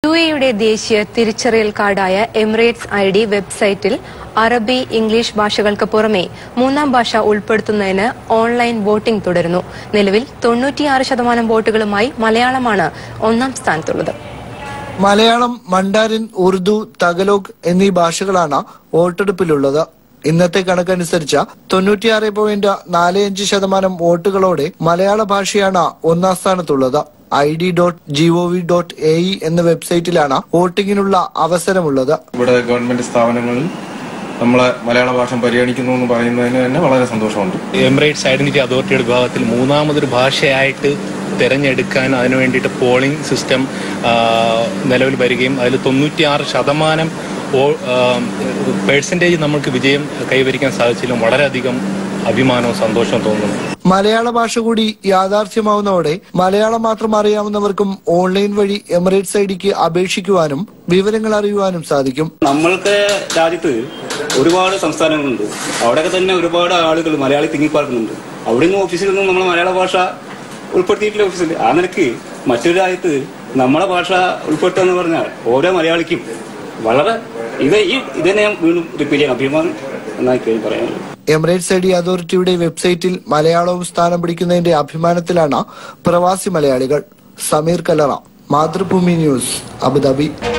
U എയുടെ ദേശീയ തിരിച്ചറിയൽ കാർഡായ എമിറേറ്റ്സ് ഐ ഡി വെബ്സൈറ്റിൽ അറബി ഇംഗ്ലീഷ് ഭാഷകൾക്ക് പുറമെ മൂന്നാം ഭാഷ ഉൾപ്പെടുത്തുന്നതിന് ഓൺലൈൻ വോട്ടിംഗ് തുടരുന്നു നിലവിൽ തൊണ്ണൂറ്റിയാറ് ശതമാനം വോട്ടുകളുമായി മലയാളമാണ് ഒന്നാം സ്ഥാനത്തുള്ളത് മലയാളം മണ്ടാരിൻ ഉറുദു തഗലോഗ് എന്നീ ഭാഷകളാണ് വോട്ടെടുപ്പിലുള്ളത് ഇന്നത്തെ കണക്കനുസരിച്ച് തൊണ്ണൂറ്റിയാറ് പോയിന്റ് നാല് അഞ്ച് ശതമാനം വോട്ടുകളോടെ മലയാള ഭാഷയാണ് ഒന്നാം സ്ഥാനത്തുള്ളത് I D dot G O V dot A E എന്ന വെബ്സൈറ്റിലാണ് വോട്ടിങ്ങിനുള്ള അവസരമുള്ളത് ഇവിടെ ഗവൺമെന്റ് സ്ഥാപനങ്ങളിൽ നമ്മളെ മലയാള ഭാഷ പരിഗണിക്കുന്നു എന്ന് പറയുന്നതിന് തന്നെ വളരെ സന്തോഷമുണ്ട് എമിറേറ്റ്സ് ഐഡന്റിറ്റി അതോറിറ്റിയുടെ വിഭാഗത്തിൽ മൂന്നാമതൊരു ഭാഷയായിട്ട് തിരഞ്ഞെടുക്കാൻ അതിനു വേണ്ടിയിട്ട് പോളിംഗ് സിസ്റ്റം നിലവിൽ വരികയും അതിൽ തൊണ്ണൂറ്റിയാറ് ശതമാനം പേഴ്സൻറ്റേജ് നമുക്ക് വിജയം കൈവരിക്കാൻ സാധിച്ചാലും വളരെയധികം അഭിമാനവും സന്തോഷവും തോന്നുന്നു മലയാള ഭാഷ കൂടി യാഥാർത്ഥ്യമാവുന്നതോടെ മലയാളം മാത്രം അറിയാവുന്നവർക്കും ഓൺലൈൻ വഴി എമിറേറ്റ്സ് ഐ ഡിക്ക് അപേക്ഷിക്കുവാനും വിവരങ്ങൾ അറിയുവാനും സാധിക്കും നമ്മൾക്ക് രാജ്യത്ത് ഒരുപാട് സംസ്ഥാനങ്ങളുണ്ട് അവിടെയൊക്കെ തന്നെ ഒരുപാട് ആളുകൾ മലയാളി തിങ്ങിപ്പാർക്കുന്നുണ്ട് അവിടെ നിന്നും ഓഫീസിൽ നിന്നും നമ്മളെ മലയാള ഭാഷ ഉൾപ്പെടുത്തിയിട്ടില്ല ഓഫീസിൽ ആ നിലക്ക് മറ്റൊരു രാജ്യത്ത് നമ്മളെ ഭാഷ ഉൾപ്പെടുത്തുക എന്ന് പറഞ്ഞാൽ ഓരോ മലയാളിക്കും വളരെ ഇത് ഈ ഇതിനെ ഞാൻ വീണ്ടും റിപ്പീറ്റ് ചെയ്യാൻ അഭിമാനം എന്നായി പറയാനുള്ളത് എമിറേറ്റ്സ് ഐ ഡി അതോറിറ്റിയുടെ വെബ്സൈറ്റിൽ മലയാളവും സ്ഥാനം പിടിക്കുന്നതിന്റെ അഭിമാനത്തിലാണ് പ്രവാസി മലയാളികൾ സമീർ കലറ മാതൃഭൂമി ന്യൂസ് അബുദാബി